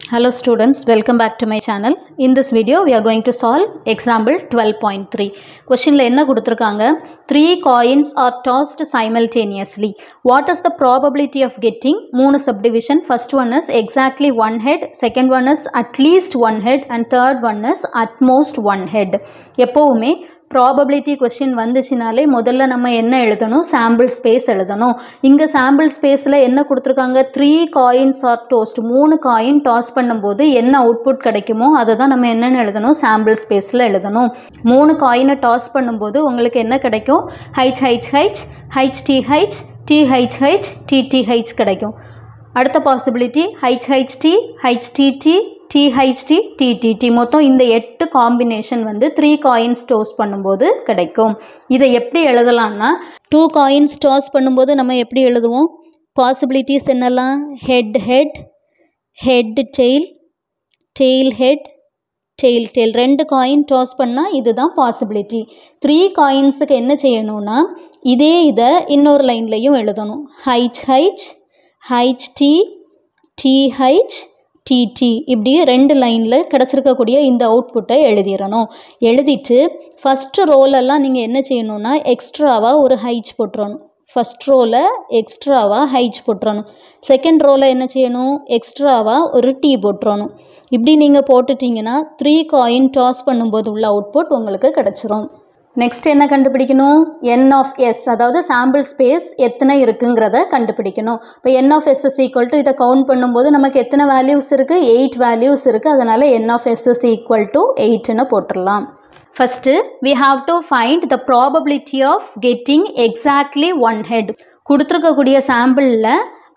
Hello students, welcome back to my channel. In this video, we are going to solve example 12.3. Questionல என்ன கொடுத்துருக்காங்க Three coins are tossed simultaneously. What is the probability of getting மூணு subdivision? First one is exactly one head, second one is at least one head and third one is at most one head. எப்போவுமே probability question வந்துச்சுனாலே முதல்ல நம்ம என்ன எழுதணும் sample space எழுதணும் இங்கே sample ஸ்பேஸில் என்ன கொடுத்துருக்காங்க த்ரீ காயின்ஸ் ஆர் டோஸ்ட் மூணு காயின் டாஸ் பண்ணும்போது என்ன அவுட்புட் கிடைக்குமோ அதை தான் நம்ம என்னென்னு எழுதணும் சாம்பிள் ஸ்பேஸில் எழுதணும் மூணு காயினை டாஸ் பண்ணும்போது உங்களுக்கு என்ன கிடைக்கும் H H H H T H T H H TTH கிடைக்கும் அடுத்த possibility H H T H TT THT TTT மொத்தம் இந்த எட்டு காம்பினேஷன் வந்து த்ரீ காயின்ஸ் டோஸ் பண்ணும்போது கிடைக்கும் இதை எப்படி எழுதலாம்னா டூ காயின்ஸ் டாஸ் பண்ணும்போது நம்ம எப்படி எழுதுவோம் பாசிபிலிட்டிஸ் என்னெல்லாம் head head head tail tail head tail tail ரெண்டு காயின் டாஸ் பண்ணால் இதுதான் பாசிபிலிட்டி த்ரீ காயின்ஸுக்கு என்ன செய்யணும்னா இதே இதை இன்னொரு லைன்லையும் எழுதணும் H H H T TH TT இப்படி ரெண்டு லைனில் கிடச்சிருக்கக்கூடிய இந்த அவுட்புட்டை எழுதிடணும் எழுதிட்டு ஃபஸ்ட்டு ரோலெல்லாம் நீங்கள் என்ன செய்யணுன்னா எக்ஸ்ட்ராவாக ஒரு ஹைச் போட்டுறணும் ஃபஸ்ட் ரோவில் எக்ஸ்ட்ராவாக ஹைச் போட்டுறணும் செகண்ட் ரோவில் என்ன செய்யணும் எக்ஸ்ட்ராவாக ஒரு டீ போட்டுறணும் இப்படி நீங்கள் போட்டுட்டிங்கன்னா த்ரீ காயின் டாஸ் பண்ணும்போது உள்ள அவுட்புட் உங்களுக்கு கிடச்சிரும் நெக்ஸ்ட் என்ன கண்டுபிடிக்கணும் என் ஆஃப் எஸ் அதாவது சாம்பிள் ஸ்பேஸ் எத்தனை இருக்குங்கிறத கண்டுபிடிக்கணும் இப்போ n of S is equal to இதை கவுண்ட் பண்ணும்போது நமக்கு எத்தனை வேல்யூஸ் இருக்குது எயிட் வேல்யூஸ் இருக்குது அதனால் என் of S is equal to எயிட்னு போட்டுடலாம் first we have to find the probability of getting exactly one head கொடுத்துருக்கக்கூடிய சாம்பிளில்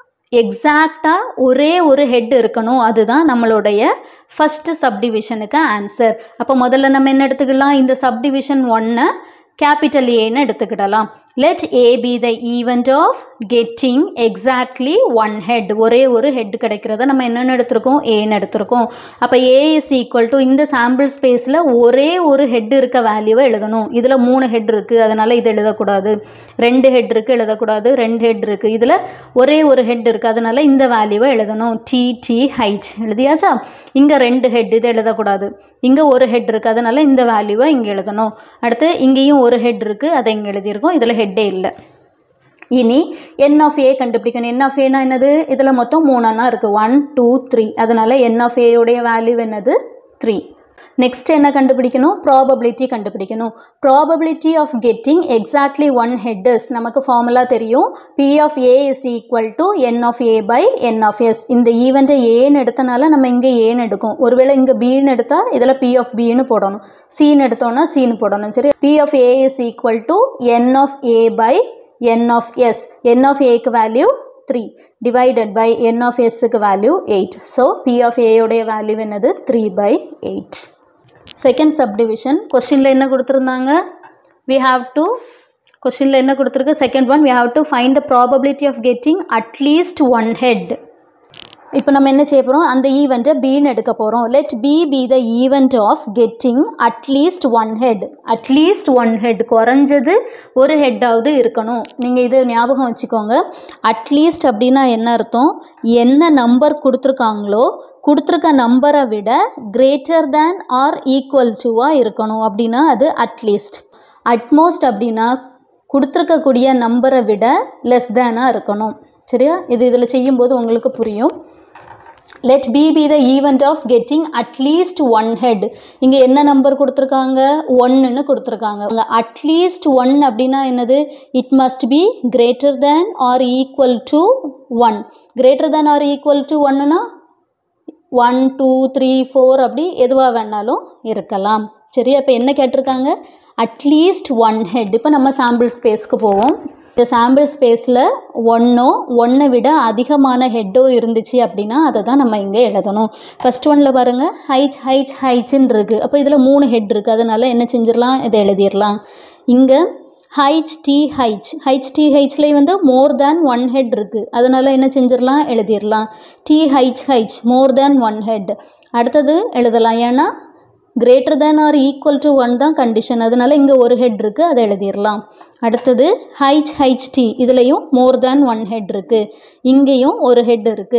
எக்ஸாக்டாக ஒரே ஒரு ஹெட் இருக்கணும் அதுதான் நம்மளுடைய ஃபஸ்ட்டு சப்டிவிஷனுக்கு ஆன்சர் அப்போ முதல்ல நம்ம என்ன எடுத்துக்கலாம் இந்த சப்டிவிஷன் ஒன்னை கேபிட்டல் ஏன்னு எடுத்துக்கிடலாம் let A be the event of getting exactly one head ஒரே ஒரு ஹெட் கிடைக்கிறத நம்ம என்னென்னு எடுத்திருக்கோம் ஏன்னு எடுத்திருக்கோம் அப்போ ஏ இஸ் ஈக்குவல் டு இந்த சாம்பிள் ஸ்பேஸில் ஒரே ஒரு ஹெட் இருக்க வேல்யூவை எழுதணும் இதில் மூணு ஹெட் இருக்குது அதனால் இது எழுதக்கூடாது ரெண்டு ஹெட் இருக்குது எழுதக்கூடாது ரெண்டு ஹெட் இருக்குது இதில் ஒரே ஒரு ஹெட் இருக்குது அதனால் இந்த வேல்யூவை எழுதணும் டி டி ஹைச் எழுதியாச்சா இங்கே ரெண்டு ஹெட் இது எழுதக்கூடாது இங்கே ஒரு ஹெட் இருக்குது அதனால் இந்த வேல்யூவை இங்கே எழுதணும் அடுத்து இங்கேயும் ஒரு ஹெட் இருக்குது அதை இங்கே எழுதியிருக்கோம் இதில் ஹெட்டே இல்லை இனி என் ஆஃப் ஏ கண்டுபிடிக்கணும் என் ஆஃப் ஏனா என்னது இதில் மொத்தம் மூணானா இருக்குது ஒன் டூ த்ரீ அதனால் என் ஆஃப் ஏயோடைய வேல்யூ என்னது த்ரீ நெக்ஸ்ட் என்ன கண்டுபிடிக்கணும் ப்ராபபிலிட்டி கண்டுபிடிக்கணும் probability of getting exactly one heads நமக்கு ஃபார்முலா தெரியும் P of A is equal to N of A by N of S இந்த ஈவெண்ட்டை ஏன்னு எடுத்தனால நம்ம இங்கே ஏன்னு எடுக்கும் ஒருவேளை இங்கே பின்னு எடுத்தால் இதில் பி ஆஃப் பின்னு போடணும் சீன் எடுத்தோன்னா சீன் போடணும் சரி P of A is equal to N of A by N of S n of ஏக்கு value three divided by N of எஸ்ஸுக்கு value eight so P of ஏயோடைய வேல்யூ என்னது three by eight second subdivision கொஸ்டினில் என்ன கொடுத்துருந்தாங்க we have to கொஸ்டினில் என்ன கொடுத்துருக்கு second one we have to find the probability of getting at least one head இப்போ நம்ம என்ன செய்ய போகிறோம் அந்த ஈவெண்ட்டை பின்னு எடுக்க போகிறோம் let B be the event of getting at least one head at least one head குறைஞ்சது ஒரு ஹெட்டாவது இருக்கணும் நீங்கள் இது ஞாபகம் வச்சுக்கோங்க அட்லீஸ்ட் அப்படின்னா என்ன அர்த்தம் என்ன நம்பர் கொடுத்துருக்காங்களோ கொடுத்துருக்க நம்பரை விட கிரேட்டர் தேன் ஆர் ஈக்குவல் டுவாக இருக்கணும் அப்படின்னா அது அட்லீஸ்ட் அட்மோஸ்ட் அப்படின்னா கொடுத்துருக்கக்கூடிய நம்பரை விட லெஸ் தேனாக இருக்கணும் சரியா இது இதில் செய்யும்போது உங்களுக்கு புரியும் let B be the event of getting at least one head இங்கே என்ன நம்பர் கொடுத்துருக்காங்க ஒன்றுன்னு கொடுத்துருக்காங்க அங்கே அட்லீஸ்ட் ஒன் அப்படின்னா என்னது it must be greater than or equal to one greater than or equal to ஒன்னுனா ஒன் டூ த்ரீ ஃபோர் அப்படி எதுவாக வேணாலும் இருக்கலாம் சரி அப்போ என்ன கேட்டிருக்காங்க அட்லீஸ்ட் ஒன் ஹெட் இப்போ நம்ம சாம்பிள் ஸ்பேஸ்க்கு போவோம் இந்த சாம்பிள் ஸ்பேஸில் ஒன்றோ ஒன்றை விட அதிகமான ஹெட்டோ இருந்துச்சு அப்படின்னா அதை தான் நம்ம இங்கே எழுதணும் ஃபஸ்ட் ஒன்னில் பாருங்கள் ஹைச் ஹைச் ஹைச்சுன்னு இருக்குது அப்போ இதில் மூணு ஹெட் இருக்குது அதனால் என்ன செஞ்சிடலாம் இதை எழுதிடலாம் இங்கே H T H H T ஹைச்லேயே வந்து மோர் தேன் ஒன் ஹெட் இருக்குது அதனால் என்ன செஞ்சிடலாம் எழுதிடலாம் T H H more than one head அடுத்தது எழுதலாம் ஏன்னா greater than or equal to one தான் கண்டிஷன் அதனால் இங்கே ஒரு ஹெட் இருக்குது அதை எழுதிடலாம் அடுத்தது ஹைச் ஹைச் டி இதுலேயும் மோர் தேன் ஒன் ஹெட் இருக்குது இங்கேயும் ஒரு ஹெட் இருக்குது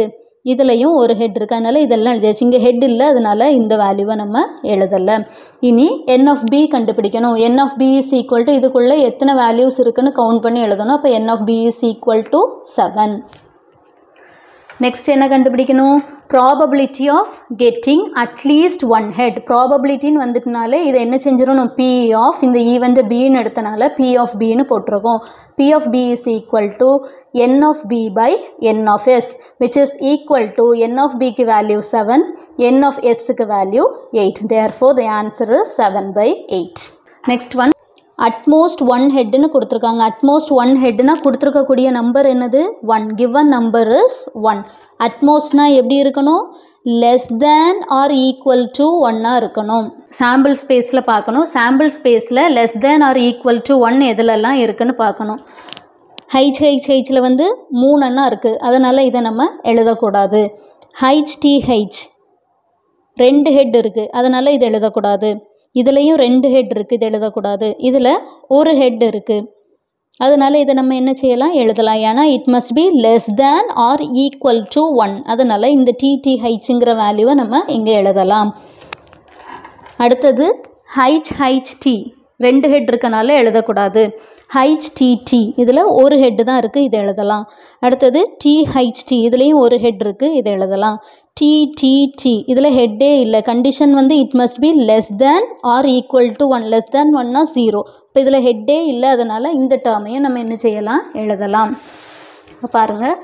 இதுலேயும் ஒரு ஹெட் இருக்குது அதனால் இதெல்லாம் எழுதியாச்சு இங்கே ஹெட் இல்லை அதனால் இந்த வேல்யூவை நம்ம எழுதலை இனி என் ஆஃப் பி கண்டுபிடிக்கணும் என் of P is equal to இதுக்குள்ளே எத்தனை வேல்யூஸ் இருக்குன்னு கவுண்ட் பண்ணி எழுதணும் அப்போ N of P is equal to seven next என்ன கண்டுபிடிக்கணும் probability of getting at least one head ப்ராபபிலிட்டின்னு வந்துட்டனாலே இதை என்ன செஞ்சிடணும் பி ஆஃப் இந்த ஈவெண்ட்டை பின்னு எடுத்தனால பி ஆஃப் பின்னு போட்டிருக்கோம் P of P is equal to N of P by N of S which is equal to N of பிக்கு வேல்யூ செவன் என் ஆஃப் எஸ்ஸுக்கு value eight therefore the answer is seven by eight next one at most one ஹெட்னு கொடுத்துருக்காங்க at most one ஹெட்னா கொடுத்துருக்கக்கூடிய number என்னது one given number is one அட்மோஸ்ட்னா எப்படி இருக்கணும் less than or equal to ஒன்னாக இருக்கணும் சாம்பிள் ஸ்பேஸில் பார்க்கணும் சாம்பிள் ஸ்பேஸில் less than or equal to one எதுலெல்லாம் இருக்குன்னு பார்க்கணும் ஹைச் ஹைச் ஹைச்சில் வந்து மூணு அண்ணா இருக்குது அதனால் இதை நம்ம எழுதக்கூடாது ஹைச் டி ஹைச் ரெண்டு ஹெட் இருக்குது அதனால் இது எழுதக்கூடாது இதுலேயும் ரெண்டு ஹெட் இருக்குது இது எழுதக்கூடாது இதில் ஒரு ஹெட் இருக்குது அதனால் இதை நம்ம என்ன செய்யலாம் எழுதலாம் ஏன்னா it must be less than or equal to one அதனால் இந்த டிடிஹைச்சுங்கிற வேல்யூவை நம்ம இங்கே எழுதலாம் அடுத்தது ஹைச் ஹைச் டி ரெண்டு ஹெட் இருக்கனால எழுதக்கூடாது ஹைச் டிடி இதில் ஒரு ஹெட்டு தான் இருக்குது இதை எழுதலாம் அடுத்தது டிஹைச்டி இதுலேயும் ஒரு ஹெட் இருக்குது இதை எழுதலாம் டிடிடி இதில் ஹெட்டே இல்லை கண்டிஷன் வந்து it must be less than or equal to one less than ஒன்னா ஜீரோ இப்போ இதில் ஹெட்டே இல்லை அதனால் இந்த டேர்மையும் நம்ம என்ன செய்யலாம் எழுதலாம் இப்போ பாருங்கள்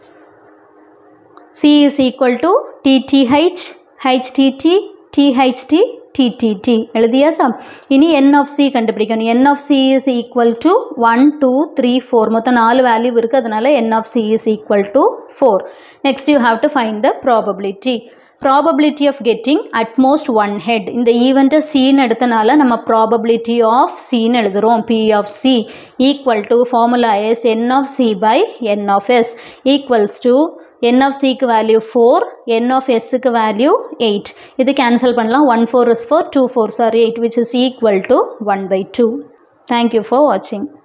C is equal to TTH HTT THT TTT எழுதியாச்சா இனி என் ஆஃப் சி கண்டுபிடிக்கணும் என் of C is equal to one two three four மொத்தம் நாலு வேல்யூ இருக்குது அதனால் என் of C is equal to four next you have to find the probability probability of getting at most one head இந்த ஈவெண்ட்டை சீன்னு எடுத்தனால நம்ம ப்ராபபிலிட்டி ஆஃப் சின்னு எழுதுகிறோம் P of C equal to formula is n of C by N of S equals to n of c க்கு value four n of s க்கு value eight இது கேன்சல் பண்ணலாம் one four is four two four sir eight which is equal to one by two thank you for வாட்சிங்